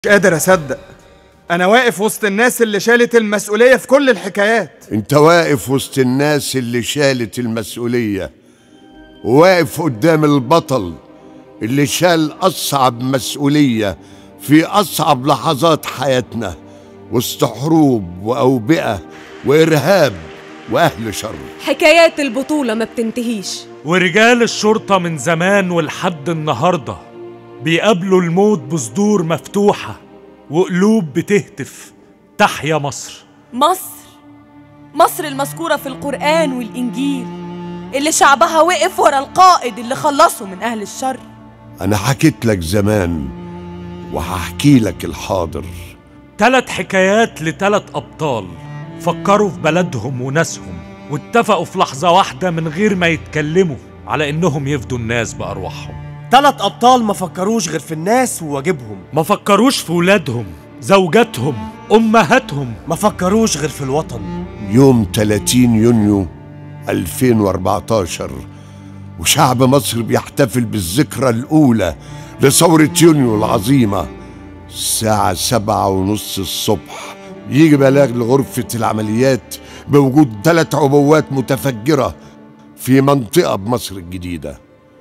مش قادر اصدق انا واقف وسط الناس اللي شالت المسؤوليه في كل الحكايات انت واقف وسط الناس اللي شالت المسؤولية وواقف قدام البطل اللي شال أصعب مسؤولية في أصعب لحظات حياتنا وسط حروب وأوبئة وإرهاب وأهل شر حكايات البطولة ما بتنتهيش ورجال الشرطة من زمان ولحد النهاردة بيقابلوا الموت بصدور مفتوحة وقلوب بتهتف تحيا مصر مصر مصر المذكورة في القرآن والإنجيل اللي شعبها وقف ورا القائد اللي خلصه من أهل الشر أنا حكيت لك زمان وهحكي لك الحاضر تلات حكايات لتلات أبطال فكروا في بلدهم وناسهم واتفقوا في لحظة واحدة من غير ما يتكلموا على إنهم يفدوا الناس بأرواحهم تلات أبطال ما فكروش غير في الناس وواجبهم ما فكروش في ولادهم زوجاتهم أمهاتهم ما فكروش غير في الوطن يوم 30 يونيو 2014 وشعب مصر بيحتفل بالذكرى الأولى لثورة يونيو العظيمة الساعة سبعة ونص الصبح يجي بلاغ لغرفة العمليات بوجود ثلاث عبوات متفجرة في منطقة بمصر الجديدة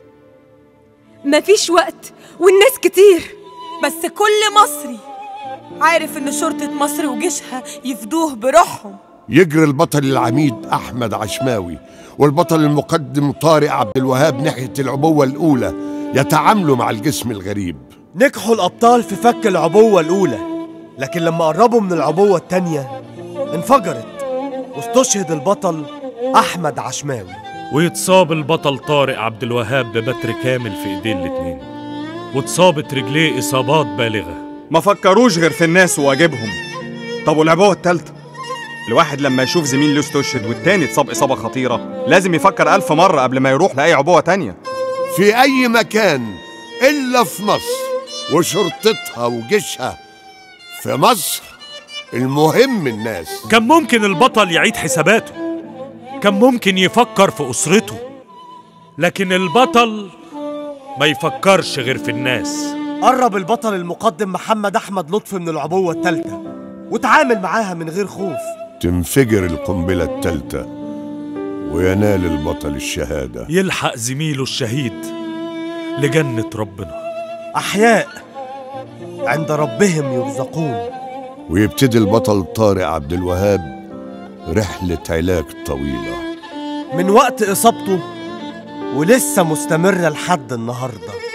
مفيش وقت والناس كتير بس كل مصري عارف إن شرطة مصر وجيشها يفدوه بروحهم يجري البطل العميد أحمد عشماوي والبطل المقدم طارق عبد الوهاب ناحية العبوة الأولى يتعاملوا مع الجسم الغريب نجحوا الأبطال في فك العبوة الأولى لكن لما قربوا من العبوة التانية انفجرت واستشهد البطل أحمد عشماوي ويتصاب البطل طارق عبد الوهاب ببتر كامل في ايديه الاتنين واتصابت رجليه إصابات بالغة ما فكروش غير في الناس وواجبهم طب والعبوه التالتة الواحد لما يشوف زميل له استشهد والتاني اتصاب إصابة خطيرة لازم يفكر ألف مرة قبل ما يروح لأي عبوة تانية في أي مكان إلا في مصر وشرطتها وجيشها في مصر المهم الناس كان ممكن البطل يعيد حساباته كان ممكن يفكر في أسرته لكن البطل ما يفكرش غير في الناس قرب البطل المقدم محمد أحمد لطفي من العبوة التالتة وتعامل معاها من غير خوف تنفجر القنبلة التالتة وينال البطل الشهادة يلحق زميله الشهيد لجنة ربنا أحياء عند ربهم يرزقون ويبتدي البطل طارق عبد الوهاب رحلة علاج طويلة من وقت إصابته ولسه مستمرة لحد النهارده